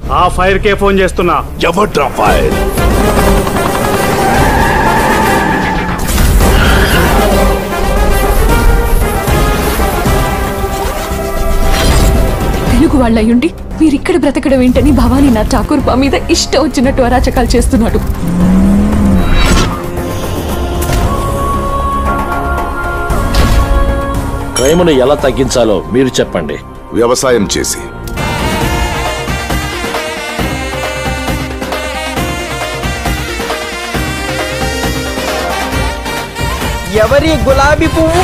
ఆ ఫైర్ కే ఫోన్ చేస్తున్నా ఎవడ్రా ఫైర్ తెలుగు వాళ్ళయ్యుండి మీరు ఇక్కడ బ్రతకడం ఏంటని భవానీ నా ఠాకూర్ బా మీద ఇష్టం వచ్చినట్టు అరాచకాలు చేస్తున్నాడు క్రైమ్ను ఎలా తగ్గించాలో మీరు చెప్పండి వ్యవసాయం చేసి ఎవరి గులాబీ పువ్వు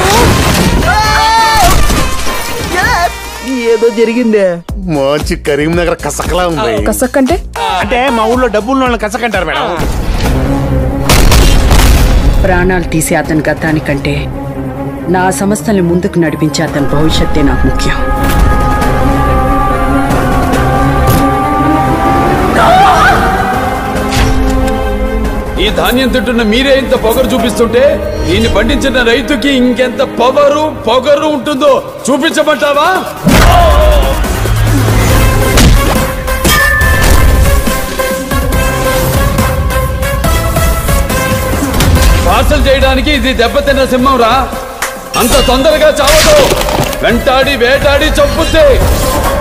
ఏదో జరిగిందే మంచి కరీంనగర్ కసకలా ఉంది కసక్కంటే అంటే మా ఊళ్ళో డబ్బులు వాళ్ళని కసకంటారు మేడం ప్రాణాలు తీసే అతని గతానికంటే నా సంస్థల్ని ముందుకు నడిపించే అతని భవిష్యత్తే నాకు ముఖ్యం ఈ ధాన్యం తింటున్న మీరే ఇంత పొగరు చూపిస్తుంటే దీన్ని పండించిన రైతుకి ఇంకెంత పొగరు పొగరు ఉంటుందో చూపించమంటావా పార్సల్ చేయడానికి ఇది దెబ్బతిన్న సింహం రా అంత తొందరగా చావదు వెంటాడి వేటాడి చంపుద్ది